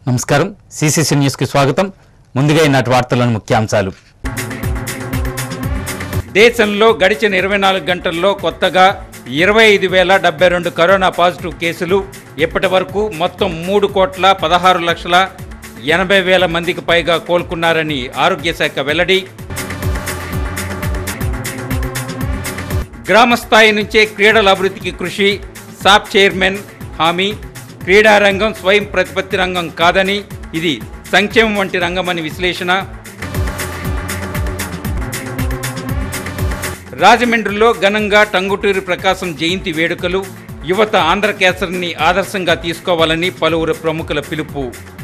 నమస్కారం సిసిసి న్యూస్కి స్వాగతం ముందుగా ఈనాటి వార్తల్లోని ముఖ్యాంశాలు దేశంలో గడిచిన ఇరవై నాలుగు గంటల్లో కొత్తగా ఇరవై ఐదు వేల డెబ్బై రెండు కరోనా పాజిటివ్ కేసులు ఇప్పటి వరకు మొత్తం మూడు కోట్ల పదహారు లక్షల ఎనభై వేల మందికి పైగా కోలుకున్నారని ఆరోగ్య శాఖ వెల్లడి గ్రామ స్థాయి నుంచే క్రీడల అభివృద్ధికి కృషి సాప్ చైర్మన్ హామీ క్రీడారంగం స్వయం ప్రతిపత్తి రంగం కాదని ఇది సంక్షేమం వంటి రంగమని విశ్లేషణ రాజమండ్రిలో ఘనంగా టంగుటూరి ప్రకాశం జయంతి వేడుకలు యువత ఆంధ్రకేసరిని ఆదర్శంగా తీసుకోవాలని పలువురు ప్రముఖుల పిలుపు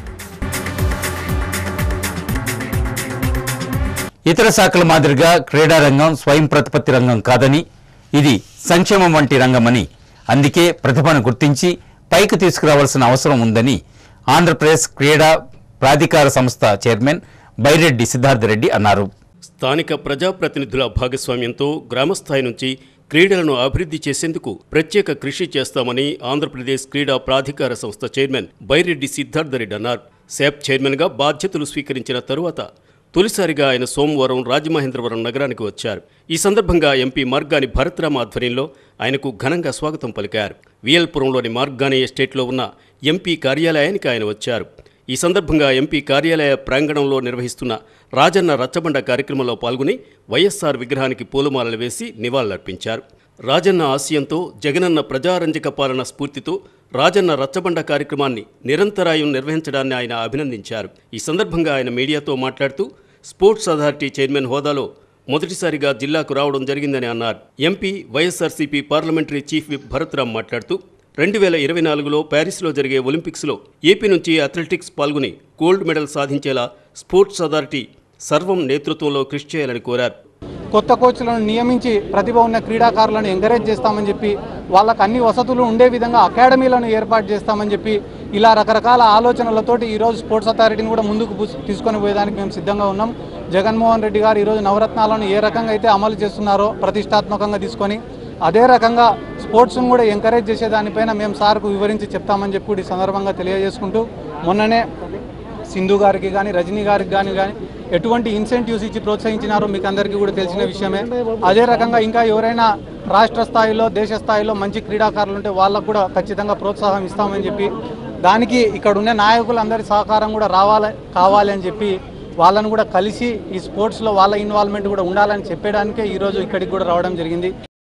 ఇతర శాఖల మాదిరిగా క్రీడా రంగం స్వయం ప్రతిపత్తి రంగం కాదని ఇది సంక్షేమం వంటి రంగమని అందుకే ప్రతిభను గుర్తించి పైకి తీసుకురావాల్సిన అవసరం ఉందని ఆంధ్రప్రదేశ్ క్రీడా ప్రాధికార సంస్థ చైర్మన్ బైరెడ్డి సిద్ధార్థ రెడ్డి అన్నారు స్థానిక ప్రజాప్రతినిధుల భాగస్వామ్యంతో గ్రామస్థాయి నుంచి క్రీడలను అభివృద్ధి చేసేందుకు ప్రత్యేక కృషి చేస్తామని ఆంధ్రప్రదేశ్ క్రీడా ప్రాధికార సంస్థ చైర్మన్ బైరెడ్డి సిద్ధార్థరెడ్డి అన్నారు శాప్ చైర్మన్గా బాధ్యతలు స్వీకరించిన తరువాత తొలిసారిగా ఆయన సోమవారం రాజమహేంద్రవరం నగరానికి వచ్చారు ఈ సందర్భంగా ఎంపీ మార్గాని భరత్రామ్ ఆధ్వర్యంలో ఆయనకు ఘనంగా స్వాగతం పలికారు వియల్పురంలోని మార్గాని ఎస్టేట్లో ఉన్న ఎంపీ కార్యాలయానికి ఆయన వచ్చారు ఈ సందర్భంగా ఎంపీ కార్యాలయ ప్రాంగణంలో నిర్వహిస్తున్న రాజన్న రచ్చబండ కార్యక్రమంలో పాల్గొని వైఎస్ఆర్ విగ్రహానికి పూలమాలలు వేసి నివాళులర్పించారు రాజన్న ఆశయంతో జగనన్న ప్రజారంజక పాలన స్ఫూర్తితో రాజన్న రచ్చబండ కార్యక్రమాన్ని నిరంతరాయం నిర్వహించడాన్ని ఆయన అభినందించారు ఈ సందర్భంగా ఆయన మీడియాతో మాట్లాడుతూ స్పోర్ట్స్ అథారిటీ చైర్మన్ హోదాలో మొదటిసారిగా జిల్లాకు రావడం జరిగిందని అన్నారు MP YSRCP parliamentary chief whip Bharatram మాట్లాడుతూ రెండు వేల ఇరవై నాలుగులో ప్యారిస్లో జరిగే ఒలింపిక్స్లో ఏపీ నుంచి అథ్లెటిక్స్ పాల్గొని గోల్డ్ మెడల్ సాధించేలా స్పోర్ట్స్ అథారిటీ సర్వం నేతృత్వంలో కృషి చేయాలని కోరారు కొత్త కోచ్లను నియమించి ప్రతిభ ఉన్న క్రీడాకారులను ఎంకరేజ్ చేస్తామని చెప్పి వాళ్ళకి అన్ని వసతులు ఉండే విధంగా అకాడమీలను ఏర్పాటు చేస్తామని చెప్పి ఇలా రకరకాల ఆలోచనలతోటి ఈరోజు స్పోర్ట్స్ అథారిటీని కూడా ముందుకు పూస్- తీసుకొని పోయేదానికి మేము సిద్ధంగా ఉన్నాం జగన్మోహన్ రెడ్డి గారు ఈరోజు నవరత్నాలను ఏ రకంగా అయితే అమలు చేస్తున్నారో ప్రతిష్టాత్మకంగా తీసుకొని అదే రకంగా స్పోర్ట్స్ను కూడా ఎంకరేజ్ చేసేదానిపైన మేము సార్కు వివరించి చెప్తామని చెప్పి కూడా ఈ సందర్భంగా తెలియజేసుకుంటూ మొన్ననే సింధు గారికి కానీ రజనీ గారికి కానీ కానీ ఎటువంటి ఇన్సెంటివ్స్ ఇచ్చి ప్రోత్సహించినారో మీకు అందరికీ కూడా తెలిసిన విషయమే అదే రకంగా ఇంకా ఎవరైనా రాష్ట్ర స్థాయిలో దేశ స్థాయిలో మంచి క్రీడాకారులు ఉంటే వాళ్ళకు కూడా ఖచ్చితంగా ప్రోత్సాహం ఇస్తామని చెప్పి దానికి ఇక్కడ ఉన్న నాయకులందరి సహకారం కూడా రావాలి కావాలి అని చెప్పి వాళ్ళను కూడా కలిసి ఈ స్పోర్ట్స్లో వాళ్ళ ఇన్వాల్వ్మెంట్ కూడా ఉండాలని చెప్పడానికే ఈరోజు ఇక్కడికి కూడా రావడం జరిగింది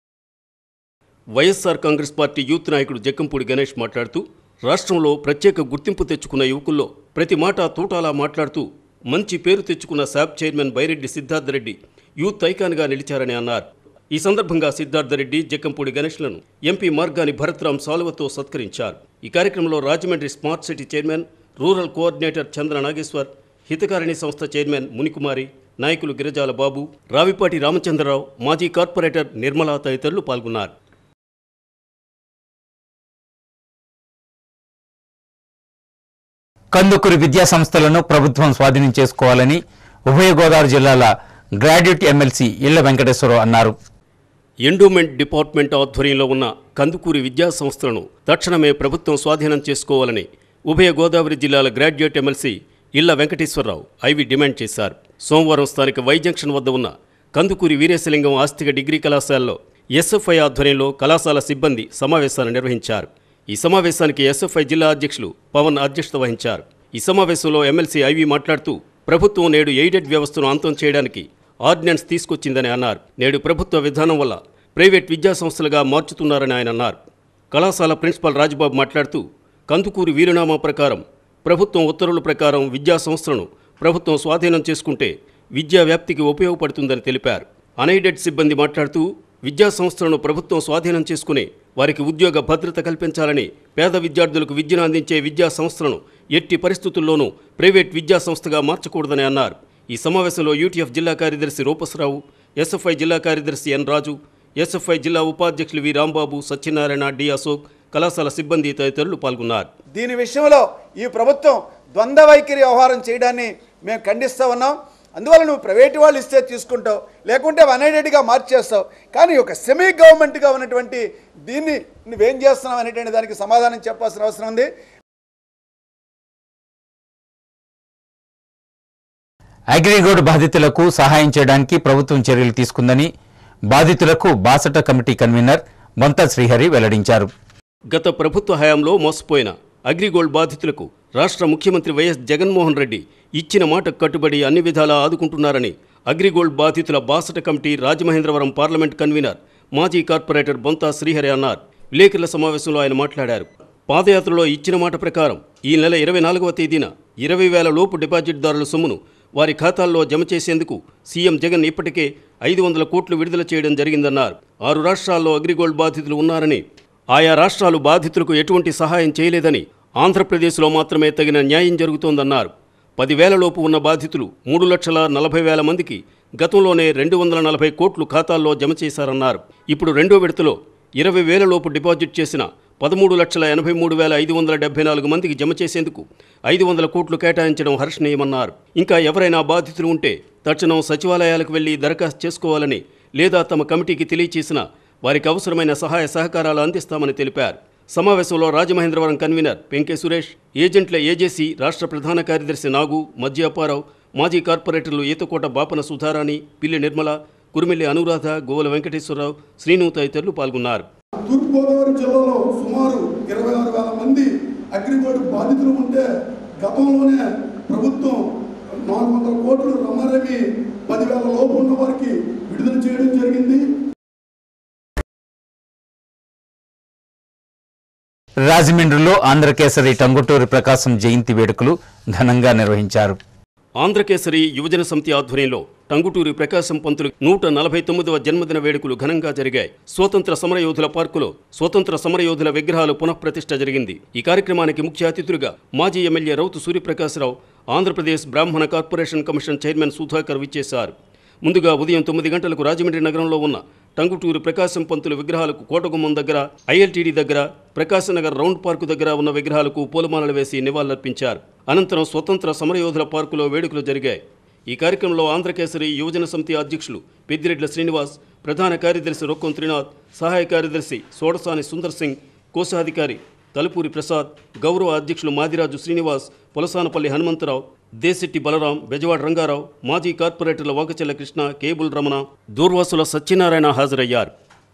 వైఎస్ఆర్ కాంగ్రెస్ పార్టీ యూత్ నాయకుడు జక్కంపూడి గణేష్ మాట్లాడుతూ రాష్ట్రంలో ప్రత్యేక గుర్తింపు తెచ్చుకున్న యువకుల్లో ప్రతి మాట తూటాలా మాట్లాడుతూ మంచి పేరు తెచ్చుకున్న SAAP chairman Byreddy Siddhartha Reddy youth ఐకాన్గా నిలిచారని అన్నారు ఈ సందర్భంగా సిద్ధార్థ రెడ్డి జక్కంపూడి గణేష్లను ఎంపీ మార్గాని భరత్రామ్ సాలువతో సత్కరించారు ఈ కార్యక్రమంలో Rajahmundry smart city chairman rural coordinator Chandra Nageswar Hitakarini సంస్థ చైర్మన్ మునికుమారి నాయకులు గిరిజాల బాబు రావిపాటి రామచంద్రరావు మాజీ కార్పొరేటర్ నిర్మలా తదితరులు పాల్గొన్నారు కందుకూరు విద్యా సంస్థలను ప్రభుత్వం స్వాధీనం చేసుకోవాలని ఉభయ గోదావరి జిల్లాల గ్రాడ్యుయేట్ ఎమ్మెల్సీ ఇళ్ల వెంకటేశ్వరరావు అన్నారు ఎండోమెంట్ డిపార్ట్మెంట్ ఆధ్వర్యంలో ఉన్న కందుకూరి విద్యా సంస్థలను తక్షణమే ప్రభుత్వం స్వాధీనం చేసుకోవాలని ఉభయ గోదావరి జిల్లాల గ్రాడ్యుయేట్ ఎమ్మెల్సీ ఇళ్ల వెంకటేశ్వరరావు ఐవి డిమాండ్ చేశారు సోమవారం స్థానిక వై జంక్షన్ వద్ద ఉన్న కందుకూరి వీరేశలింగం ఆస్తిక డిగ్రీ కళాశాలలో ఎస్ఎఫ్ఐ ఆధ్వర్యంలో కళాశాల సిబ్బంది సమావేశాన్ని నిర్వహించారు ఈ సమావేశానికి ఎస్ఎఫ్ఐ జిల్లా అధ్యక్షులు పవన్ అధ్యక్షత వహించారు ఈ సమావేశంలో ఎమ్మెల్సీ ఐవి మాట్లాడుతూ ప్రభుత్వం నేడు ఎయిడెడ్ వ్యవస్థను అంతం చేయడానికి ఆర్డినెన్స్ తీసుకొచ్చిందని అన్నారు నేడు ప్రభుత్వ విధానం వల్ల ప్రైవేట్ విద్యా సంస్థలుగా మార్చుతున్నారని ఆయన అన్నారు కళాశాల ప్రిన్సిపల్ రాజబాబు మాట్లాడుతూ కందుకూరి వీలునామా ప్రకారం ప్రభుత్వం ఉత్తర్వుల ప్రకారం విద్యా సంస్థలను ప్రభుత్వం స్వాధీనం చేసుకుంటే విద్యా వ్యాప్తికి ఉపయోగపడుతుందని తెలిపారు అన్ఎయిడెడ్ సిబ్బంది మాట్లాడుతూ విద్యా సంస్థలను ప్రభుత్వం స్వాధీనం చేసుకుని వారికి ఉద్యోగ భద్రత కల్పించాలని పేద విద్యార్థులకు విద్యను అందించే విద్యా సంస్థలను ఎట్టి పరిస్థితుల్లోనూ ప్రైవేట్ విద్యా సంస్థగా మార్చకూడదని అన్నారు ఈ సమావేశంలో యూటీఎఫ్ జిల్లా కార్యదర్శి రూపసరావు ఎస్ఎఫ్ఐ జిల్లా కార్యదర్శి ఎన్ రాజు ఎస్ఎఫ్ఐ జిల్లా ఉపాధ్యక్షులు వి రాంబాబు సత్యనారాయణ డి అశోక్ కళాశాల సిబ్బంది తదితరులు పాల్గొన్నారు దీని విషయంలో ఈ ప్రభుత్వం ద్వంద్వ వైఖరి వ్యవహారం చేయడాన్ని మేము ఖండిస్తూ ఉన్నాం అందువల్ల నువ్వు ప్రైవేటు వాళ్ళు ఇస్తే తీసుకుంటావు లేకుంటే వన్ ఎయిడెడ్గా మార్చేస్తావు కానీ ఒక సెమీ గవర్నమెంట్గా ఉన్నటువంటి దీన్ని నువ్వేం చేస్తున్నావు అనేటువంటి దానికి సమాధానం చెప్పాల్సిన అవసరం ఉంది అగ్రిగోల్డ్ బాధితులకు సహాయం చేయడానికి ప్రభుత్వం చర్యలు తీసుకుందని బాధితులకు బాసట కమిటీ కన్వీనర్ బొంత శ్రీహరి వెల్లడించారు గత ప్రభుత్వ హయాంలో మోసపోయిన అగ్రిగోల్డ్ బాధితులకు రాష్ట్ర ముఖ్యమంత్రి వైఎస్ జగన్మోహన్ రెడ్డి ఇచ్చిన మాట కట్టుబడి అన్ని విధాలా ఆదుకుంటున్నారని అగ్రిగోల్డ్ బాధితుల బాసట కమిటీ రాజమహేంద్రవరం పార్లమెంట్ కన్వీనర్ మాజీ కార్పొరేటర్ బొంతా శ్రీహరి అన్నారు విలేకరుల సమావేశంలో ఆయన మాట్లాడారు పాదయాత్రలో ఇచ్చిన మాట ప్రకారం ఈ నెల ఇరవై నాలుగవ తేదీన ఇరవై వేల లోపు డిపాజిట్దారుల సొమ్మును వారి ఖాతాల్లో జమ చేసేందుకు సీఎం జగన్ ఇప్పటికే ఐదు వందల కోట్లు విడుదల చేయడం జరిగిందన్నారు ఆరు రాష్ట్రాల్లో అగ్రిగోల్డ్ బాధితులు ఉన్నారని ఆయా రాష్ట్రాలు బాధితులకు ఎటువంటి సహాయం చేయలేదని ఆంధ్రప్రదేశ్లో మాత్రమే తగిన న్యాయం జరుగుతోందన్నారు పదివేల లోపు ఉన్న బాధితులు మూడు లక్షల నలభై వేల మందికి గతంలోనే రెండు వందల నలభై కోట్లు ఖాతాల్లో జమ చేశారన్నారు ఇప్పుడు రెండో విడతలో ఇరవై వేల లోపు డిపాజిట్ చేసిన పదమూడు లక్షల ఎనభై మూడు వేల ఐదు వందల డెబ్బై నాలుగు మందికి జమ చేసేందుకు ఐదు వందల కోట్లు కేటాయించడం హర్షణీయమన్నారు ఇంకా ఎవరైనా బాధితులు ఉంటే తక్షణం సచివాలయాలకు వెళ్లి దరఖాస్తు చేసుకోవాలని లేదా తమ కమిటీకి తెలియచేసిన వారికి అవసరమైన సహాయ సహకారాలు అందిస్తామని తెలిపారు సమావేశంలో రాజమహేంద్రవరం కన్వీనర్ పెంకే సురేష్ ఏజెంట్ల ఏజేసీ రాష్ట్ర ప్రధాన కార్యదర్శి నాగు మధ్య అప్పారావు మాజీ కార్పొరేటర్లు ఈతకోట బాపన సుధారాణి పిల్లి నిర్మల కురిమిల్లి అనురాధ గోవల వెంకటేశ్వరరావు శ్రీను తదితరులు పాల్గొన్నారు తూర్పుగోదావరి జిల్లాలో సుమారు ఇరవై ఆరు వేల మంది అగ్రిగోల్డ్ బాధితులు ఉంటే గతంలోనే ప్రభుత్వం నాలుగు వందల కోట్లు రమ్మరమి పదివేల లోపు ఉన్న వారికి విడుదల చేయడం జరిగింది రాజమండ్రిలో ఆంధ్రకేసరి టంగుటూరి ప్రకాశం జయంతి వేడుకలు ఘనంగా నిర్వహించారు ఆంధ్రకేసరి యువజన సమితి ఆధ్వర్యంలో టంగుటూరి ప్రకాశం పంతులు నూట నలభై తొమ్మిదవ జన్మదిన వేడుకలు ఘనంగా జరిగాయి స్వతంత్ర సమరయోధుల పార్కులో స్వతంత్ర సమరయోధుల విగ్రహాలు పునఃప్రతిష్ఠ జరిగింది ఈ కార్యక్రమానికి ముఖ్య అతిథులుగా మాజీ ఎమ్మెల్యే రౌతు సూర్యప్రకాశరావు ఆంధ్రప్రదేశ్ బ్రాహ్మణ కార్పొరేషన్ కమిషన్ చైర్మన్ సుధాకర్ విచ్చేశారు ముందుగా ఉదయం తొమ్మిది గంటలకు రాజమండ్రి నగరంలో ఉన్న టంగుటూరి ప్రకాశం పంతులు విగ్రహాలకు కోటగుమ్మం దగ్గర ఐఎల్టీడీ దగ్గర ప్రకాశ్ నగర్ రౌండ్ పార్కు దగ్గర ఉన్న విగ్రహాలకు పూలమాలలు వేసి నివాళులర్పించారు అనంతరం స్వతంత్ర సమరయోధుల పార్కులో వేడుకలు జరిగాయి ఈ కార్యక్రమంలో ఆంధ్రకేసరి యువజన సమితి అధ్యక్షులు పెద్దిరెడ్ల శ్రీనివాస్ ప్రధాన కార్యదర్శి రొక్కం త్రినాథ్ సహాయ కార్యదర్శి సోడసాని సుందర్ సింగ్ కోశాధికారి తలుపూరి ప్రసాద్ గౌరవ అధ్యక్షులు మాదిరాజు శ్రీనివాస్ పొలసానపల్లి హనుమంతరావు దేశెట్టి బలరాం బెజవాడ రంగారావు మాజీ కార్పొరేటర్ల వాకచెల్ల కృష్ణ కేబుల్ రమణ దూర్వాసుల సత్యనారాయణ హాజరయ్యారు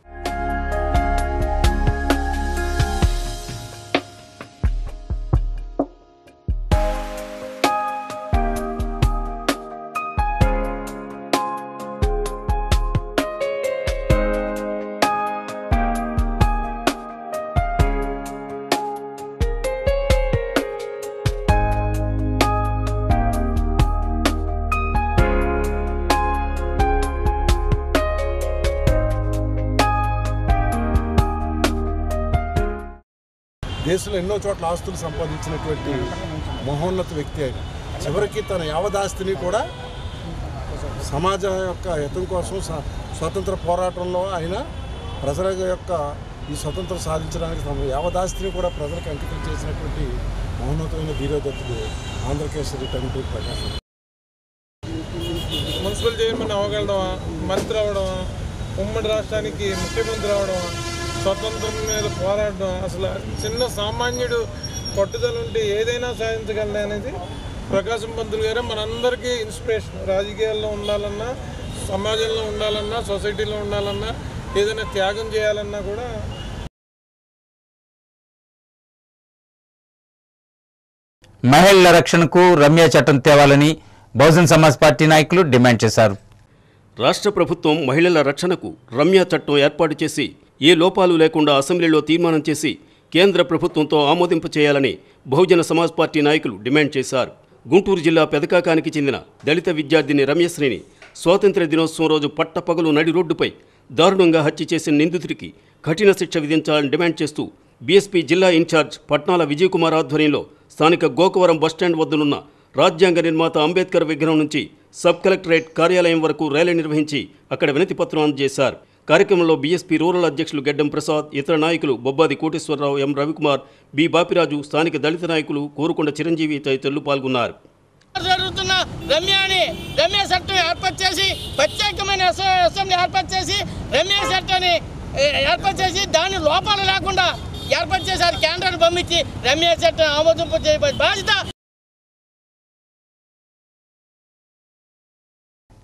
దేశంలో ఎన్నో చోట్ల ఆస్తులు సంపాదించినటువంటి మహోన్నత వ్యక్తి ఆయన చివరికి తన యావదాస్తిని కూడా సమాజం యొక్క హితం కోసం స- స్వతంత్ర పోరాటంలో ఆయన ప్రజల యొక్క ఈ స్వతంత్రం సాధించడానికి తమ యావదాస్తిని కూడా ప్రజలకు అంకితం చేసినటువంటి మహోన్నతమైన ధీరోదత్తుడు ఆంధ్రకేశ్వరి టంటూరు ప్రకాశం మున్సిపల్ చైర్మన్ అవ్వగలడమా మంత్రి అవడమా ఉమ్మడి రాష్ట్రానికి ముఖ్యమంత్రి అవడమా స్వతంత్రం మీద పోరాడడం అసలు చిన్న సామాన్యుడు పట్టుదల ఉంటే ఏదైనా సాధించగలడు అనేది ప్రకాశం పంతులు గారే మనందరికీ ఇన్స్పిరేషన్ రాజకీయాల్లో ఉండాలన్నా సమాజంలో ఉండాలన్నా సొసైటీలో ఉండాలన్నా ఏదైనా త్యాగం చేయాలన్నా కూడా మహిళల రక్షణకు రమ్య చట్టం తేవాలని బహుజన్ సమాజ్ పార్టీ నాయకులు డిమాండ్ చేశారు రాష్ట్ర ప్రభుత్వం మహిళల రక్షణకు రమ్య చట్టం ఏర్పాటు చేసి ఏ లోపాలు లేకుండా అసెంబ్లీలో తీర్మానం చేసి కేంద్ర ప్రభుత్వంతో ఆమోదింప చేయాలని బహుజన సమాజ్ పార్టీ నాయకులు డిమాండ్ చేశారు గుంటూరు జిల్లా పెదకాకానికి చెందిన దళిత విద్యార్థిని రమ్యశ్రీని స్వాతంత్ర్య దినోత్సవం రోజు పట్టపగలు నడి రోడ్డుపై దారుణంగా హత్య చేసిన నిందితుడికి కఠిన శిక్ష విధించాలని డిమాండ్ చేస్తూ బీఎస్పీ జిల్లా ఇన్ఛార్జ్ పట్నాల విజయ్ కుమార్ ఆధ్వర్యంలో స్థానిక గోకవరం బస్టాండ్ వద్దనున్న రాజ్యాంగ నిర్మాత అంబేద్కర్ విగ్రహం నుంచి సబ్ కలెక్టరేట్ కార్యాలయం వరకు ర్యాలీ నిర్వహించి అక్కడ వినతి పత్రం అందజేశారు కార్యక్రమంలో బీఎస్పీ రూరల్ అధ్యక్షులు గెడ్డం ప్రసాద్ ఇతర నాయకులు బొబ్బాది కోటేశ్వరరావు ఎం రవికుమార్ బి బాపిరాజు స్థానిక దళిత నాయకులు కోరుకొండ చిరంజీవి తదితరులు పాల్గొన్నారు జరుగుతున్న రమ్యాని రమ్య చట్టం ఏర్పాటు చేసి ప్రత్యేకమైన అసె- అసెంబ్లీ ఏర్పాటు చేసి రమ్య చట్టాన్ని ఏ, ఏర్పాటు చేసి దాని లోపాలు లేకుండా ఏర్పాటు చేసి అది కేంద్రాన్ని పంపించి రమ్య చట్టం ఆమోదింపు చేయబడి బాధ్యత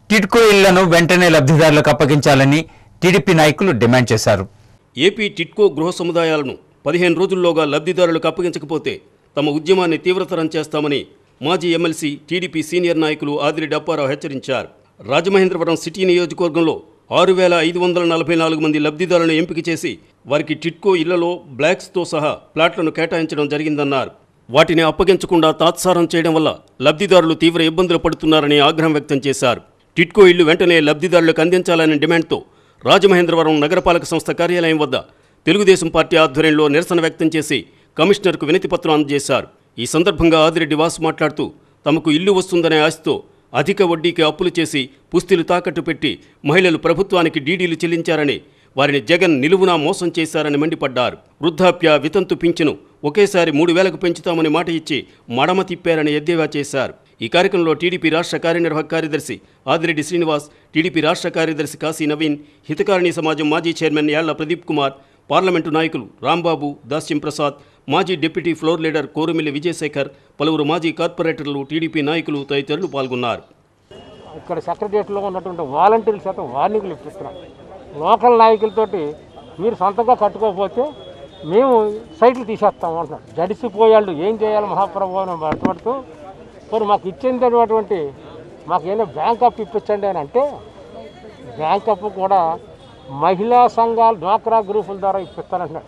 టిడ్కో ఇళ్లను వెంటనే లబ్ధిదారులకు అప్పగించాలని టీడీపీ నాయకులు డిమాండ్ చేశారు ఏపీ టిట్కో గృహ సముదాయాలను పదిహేను రోజుల్లోగా లబ్ధిదారులకు అప్పగించకపోతే తమ ఉద్యమాన్ని తీవ్రతరం చేస్తామని మాజీ ఎమ్మెల్సీ టీడీపీ సీనియర్ నాయకులు ఆదిరెడ్డి అప్పారావు హెచ్చరించారు రాజమహేంద్రవరం సిటీ నియోజకవర్గంలో ఆరు వేల ఐదు వందల నలభై నాలుగు మంది లబ్ధిదారులను ఎంపిక చేసి వారికి టిట్కో ఇళ్లలో బ్లాక్స్తో సహా ప్లాట్లను కేటాయించడం జరిగిందన్నారు వాటిని అప్పగించకుండా తాత్సారం చేయడం వల్ల లబ్ధిదారులు తీవ్ర ఇబ్బందులు పడుతున్నారని ఆగ్రహం వ్యక్తం చేశారు టిట్కో ఇళ్లు వెంటనే లబ్ధిదారులకు అందించాలనే డిమాండ్తో రాజమహేంద్రవరం నగరపాలక సంస్థ కార్యాలయం వద్ద తెలుగుదేశం పార్టీ ఆధ్వర్యంలో నిరసన వ్యక్తం చేసి కమిషనర్కు వినతిపత్రం అందజేశారు ఈ సందర్భంగా ఆదిరెడ్డి వాసు మాట్లాడుతూ తమకు ఇల్లు వస్తుందనే ఆశతో అధిక వడ్డీకి అప్పులు చేసి పుస్తీలు తాకట్టు పెట్టి మహిళలు ప్రభుత్వానికి డీడీలు చెల్లించారని వారిని జగన్ నిలువునా మోసం చేశారని మండిపడ్డారు వృద్ధాప్య వితంతు పింఛను ఒకేసారి మూడు వేలకు పెంచుతామని మాట ఇచ్చి మడమ తిప్పారని ఎద్దేవా చేశారు ఈ కార్యక్రమంలో టీడీపీ రాష్ట్ర కార్యనిర్వాహక కార్యదర్శి ఆదిరెడ్డి శ్రీనివాస్ టీడీపీ రాష్ట్ర కార్యదర్శి కాశీ నవీన్ హితకారిణి సమాజం మాజీ చైర్మన్ యాళ్ల ప్రదీప్ కుమార్ పార్లమెంటు నాయకులు రాంబాబు దాస్యం ప్రసాద్ మాజీ deputy floor leader Korumilli Vijayasekhar పలువురు మాజీ కార్పొరేటర్లు టీడీపీ నాయకులు తదితరులు పాల్గొన్నారు ఇక్కడ సెక్రటరియట్లో ఉన్నటువంటి వాలంటీర్ల శాతం వార్నింగ్లు ఇప్పిస్తున్నాం లోకల్ నాయకులతోటి మీరు సొంతంగా కట్టుకోకపోతే మేము సైట్లు తీసేస్తాం అంటున్నాడు జడిసిపోయాళ్ళు ఏం చేయాలి మహాప్రభు అని మాట్లాడుతూ మరి మాకు ఇచ్చేటటువంటి మాకు ఏమైనా బ్యాంక్ అప్ ఇప్పించండి అని అంటే బ్యాంక్ అప్ కూడా మహిళా సంఘాలు డ్వాక్రా గ్రూపుల ద్వారా ఇప్పిస్తానంటున్నాడు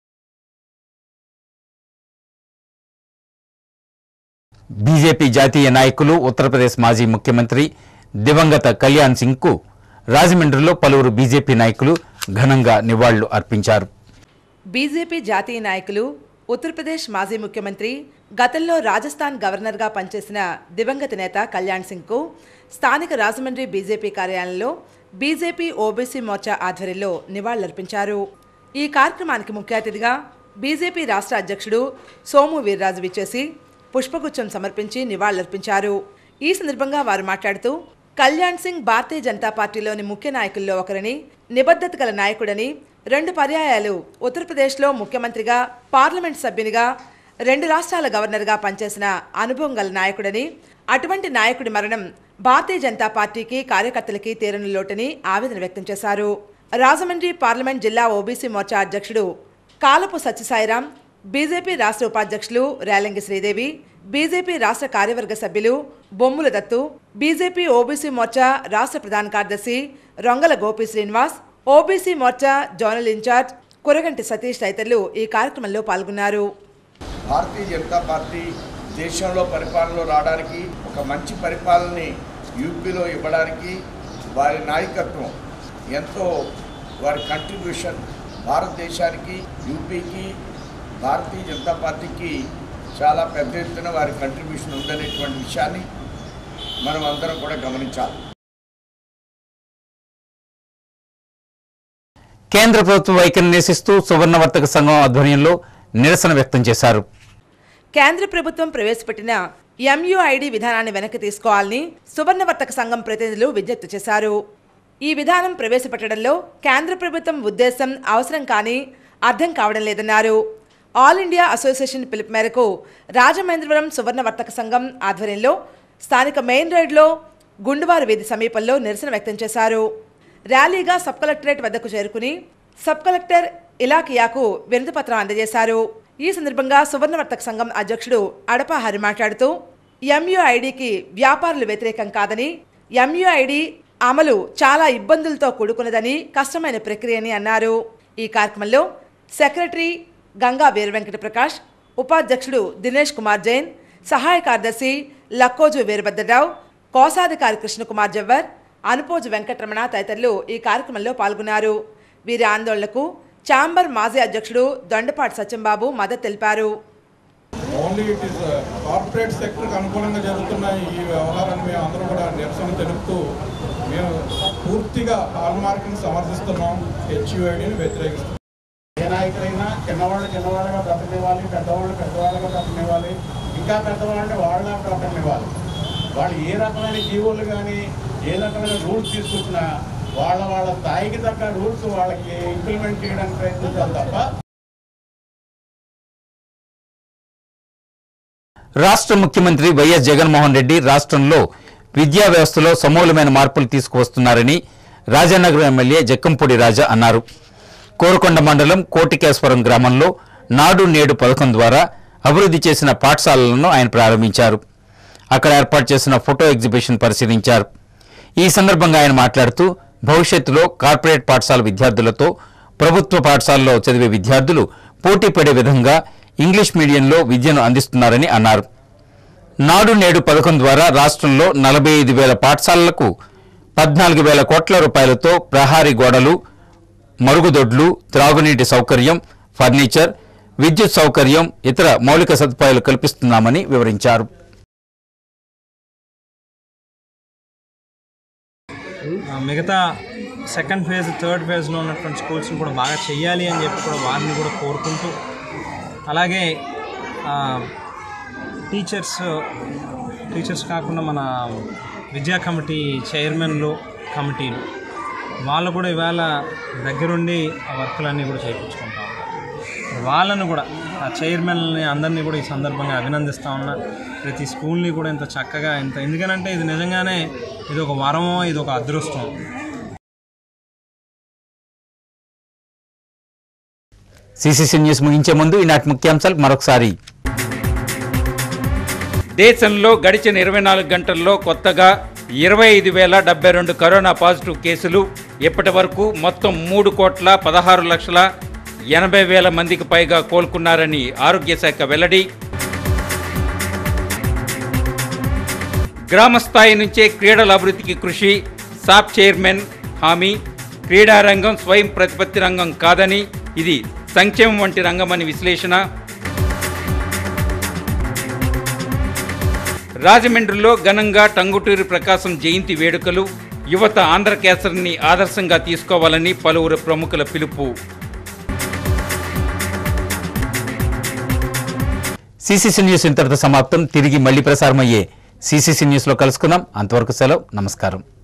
బీజేపీ జాతీయ నాయకులు ఉత్తరప్రదేశ్ మాజీ ముఖ్యమంత్రి దివంగత కళ్యాణ్ సింగ్కు రాజమండ్రిలో పలువురు బీజేపీ నాయకులు ఘనంగా నివాళులు అర్పించారు బీజేపీ జాతీయ నాయకులు ఉత్తరప్రదేశ్ మాజీ ముఖ్యమంత్రి గతంలో రాజస్థాన్ గవర్నర్గా పనిచేసిన దివంగత నేత కళ్యాణ్ సింగ్కు స్థానిక రాజమండ్రి బీజేపీ కార్యాలయంలో బీజేపీ ఓబీసీ మోర్చా ఆధ్వర్యంలో నివాళులర్పించారు ఈ కార్యక్రమానికి ముఖ్య అతిథిగా బీజేపీ రాష్ట్ర అధ్యక్షుడు సోము వీర్రాజు విచ్చేసి పుష్పగుచ్చం సమర్పించి నివాళులర్పించారు ఈ సందర్భంగా వారు మాట్లాడుతూ కళ్యాణ్ సింగ్ భారతీయ జనతా పార్టీలోని ముఖ్య నాయకుల్లో ఒకరని నిబద్ధత గల నాయకుడని రెండు పర్యాయాలు ఉత్తరప్రదేశ్లో ముఖ్యమంత్రిగా పార్లమెంట్ సభ్యునిగా రెండు రాష్ట్రాల గవర్నర్గా పనిచేసిన అనుభవం గల నాయకుడని అటువంటి నాయకుడి మరణం భారతీయ జనతా పార్టీకి కార్యకర్తలకి తీరని లోటని ఆవేదన వ్యక్తం చేశారు రాజమండ్రి పార్లమెంట్ జిల్లా ఓబీసీ మోర్చా అధ్యక్షుడు కాలపు సత్యసాయిరాం బీజేపీ రాష్ట్ర ఉపాధ్యక్షులు రేలంగి శ్రీదేవి బీజేపీ రాష్ట్ర కార్యవర్గ సభ్యులు బొమ్ముల దత్తు బీజేపీ ఓబీసీ మోర్చా రాష్ట్ర ప్రధాన కార్యదర్శి Rongala Gopi Srinivas OBC Morcha zonal in charge Kuraganti Satish తదితరులు ఈ కార్యక్రమంలో పాల్గొన్నారు భారతీయ జనతా పార్టీ దేశంలో పరిపాలనలో రావడానికి ఒక మంచి పరిపాలనని యూపీలో ఇవ్వడానికి వారి నాయకత్వం ఎంతో వారి కంట్రిబ్యూషన్ భారతదేశానికి యూపీకి భారతీయ జనతా పార్టీకి చాలా పెద్ద ఎత్తున వారి కంట్రిబ్యూషన్ ఉందనేటువంటి విషయాన్ని మనం అందరం కూడా గమనించాలి కేంద్ర ప్రభుత్వ వైఖరిని నిరసిస్తూ సువర్ణ వర్తక సంఘం ఆధ్వర్యంలో నిరసన వ్యక్తం చేశారు కేంద్ర ప్రభుత్వం ప్రవేశపెట్టిన ఎంయుఐడి విధానాన్ని వెనక్కి తీసుకోవాలని సువర్ణ వర్తక సంఘం ప్రతినిధులు విజ్ఞప్తి చేశారు ఈ విధానం ప్రవేశపెట్టడంలో కేంద్ర ప్రభుత్వం ఉద్దేశం అవసరం కానీ అర్థం కావడం లేదన్నారు ఆల్ ఇండియా అసోసియేషన్ పిలుపు మేరకు రాజమహేంద్రవరం సువర్ణ వర్తక సంఘం ఆధ్వర్యంలో స్థానిక మెయిన్ రోడ్లో గుండువారు వీధి సమీపంలో నిరసన వ్యక్తం చేశారు ర్యాలీగా సబ్ కలెక్టరేట్ వద్దకు చేరుకుని సబ్ కలెక్టర్ ఇలాకియాకు వినతిపత్రం అందజేశారు ఈ సందర్భంగా సువర్ణ వర్తక సంఘం అధ్యక్షుడు అడప హరి మాట్లాడుతూ ఎంయుఐడికి వ్యాపారులు వ్యతిరేకం కాదని ఎంయుఐడి అమలు చాలా ఇబ్బందులతో కూడుకున్నదని కష్టమైన ప్రక్రియని అన్నారు ఈ కార్యక్రమంలో సెక్రటరీ గంగా వీర వెంకట ప్రకాష్ ఉపాధ్యక్షుడు దినేష్ కుమార్ జైన్ సహాయ కార్యదర్శి లక్కోజు వీరభద్రరావు కోశాధికారి కృష్ణకుమార్ జవ్వర్ అనుపోజు వెంకటరమణ తదితరులు ఈ కార్యక్రమంలో పాల్గొన్నారు వీరి ఆందోళనకు ఛాంబర్ మాజీ అధ్యక్షుడు దొండపాటి సత్యంబాబు మద్దతు తెలిపారు ఓన్లీ ఇట్ ఈస్ కార్పొరేట్ సెక్టర్కి అనుకూలంగా జరుగుతున్న ఈ వ్యవహారాన్ని మేము అందరూ కూడా నిరసన తెలుపుతూ మేము పూర్తిగా హాల్ మార్క్ని సమర్థిస్తున్నాం హెచ్యుఐడిని వ్యతిరేకిస్తున్నాం ఏ నాయకులైనా చిన్నవాళ్ళు చిన్నవాళ్ళుగా బ్రతకనివ్వాలి పెద్దవాళ్ళు పెద్దవాళ్ళుగా బ్రతకనివ్వాలి ఇంకా పెద్దవాళ్ళని వాళ్ళ బ్రతకనివ్వాలి వాళ్ళు ఏ రకమైన జీవోలు కానీ ఏ రకమైన రూల్స్ తీసుకొచ్చినా వాళ్ళ వాళ్ళ స్థాయికి తగ్గ రూల్స్ వాళ్ళకి ఇంప్లిమెంట్ చేయడానికి ప్రయత్నించాలి తప్ప రాష్ట్ర ముఖ్యమంత్రి వైఎస్ జగన్మోహన్ రెడ్డి రాష్ట్రంలో విద్యా వ్యవస్థలో సమూలమైన మార్పులు తీసుకువస్తున్నారని రాజానగరం ఎమ్మెల్యే జక్కంపూడి రాజా అన్నారు కోరుకొండ మండలం కోటికేశ్వరం గ్రామంలో నాడు నేడు పథకం ద్వారా అభివృద్ధి చేసిన పాఠశాలలను ఆయన ప్రారంభించారు అక్కడ ఏర్పాటు చేసిన ఫోటో ఎగ్జిబిషన్ పరిశీలించారు ఈ సందర్భంగా ఆయన మాట్లాడుతూ భవిష్యత్తులో కార్పొరేట్ పాఠశాల విద్యార్థులతో ప్రభుత్వ పాఠశాలలో చదివే విద్యార్థులు పోటీ పడే విధంగా ఇంగ్లీష్ మీడియంలో విద్యను అందిస్తున్నారని అన్నారు నాడు నేడు పథకం ద్వారా రాష్ట్రంలో నలభై ఐదు వేల పాఠశాలలకు పద్నాలుగు వేల కోట్ల రూపాయలతో ప్రహారీ గోడలు మరుగుదొడ్లు త్రాగునీటి సౌకర్యం ఫర్నిచర్ విద్యుత్ సౌకర్యం ఇతర మౌలిక సదుపాయాలు కల్పిస్తున్నామని వివరించారు ఆ, మిగతా సెకండ్ ఫేజ్ థర్డ్ ఫేజ్లో ఉన్నటువంటి స్కూల్స్ని కూడా బాగా చెయ్యాలి అని చెప్పి కూడా వారిని కూడా కోరుకుంటూ అలాగే ఆ, టీచర్స్ టీచర్స్ కాకుండా మన విద్యా కమిటీ చైర్మన్లు కమిటీలు వాళ్ళు కూడా ఇవాళ దగ్గరుండి ఆ వర్కులన్నీ కూడా చేయించుకుంటా ఉంటారు వాళ్ళను కూడా ఆ చైర్మన్ని అందరినీ కూడా ఈ సందర్భంగా అభినందిస్తా ఉన్నా ప్రతి స్కూల్ని కూడా ఇంత చక్కగా ఇంత ఎందుకనంటే ఇది నిజంగానే ఇది ఒక వరమో ఇది ఒక అదృష్టం సిసిసి న్యూస్ ముగించే ముందు ఈనాటి ముఖ్యాంశాలు మరొకసారి దేశంలో గడిచిన ఇరవై నాలుగు గంటల్లో కొత్తగా ఇరవై ఐదు వేల డెబ్బై రెండు కరోనా పాజిటివ్ కేసులు ఇప్పటి వరకు మొత్తం మూడు కోట్ల పదహారు లక్షల ఎనభై వేల మందికి పైగా కోలుకున్నారని ఆరోగ్య శాఖ వెల్లడి గ్రామ స్థాయి నుంచే క్రీడల అభివృద్ధికి కృషి సాప్ చైర్మన్ హామీ క్రీడారంగం స్వయం ప్రతిపత్తి రంగం కాదని ఇది సంక్షేమం వంటి రంగమని విశ్లేషణ రాజమండ్రిలో ఘనంగా టంగుటూరి ప్రకాశం జయంతి వేడుకలు యువత ఆంధ్రకేసరిని ఆదర్శంగా తీసుకోవాలని పలువురు ప్రముఖుల పిలుపు సిసిసి న్యూస్ ఇంతటితో సమాప్తం తిరిగి మళ్ళీ ప్రసారమయ్యే సిసిసి న్యూస్లో కలుసుకుందాం అంతవరకు సెలవు నమస్కారం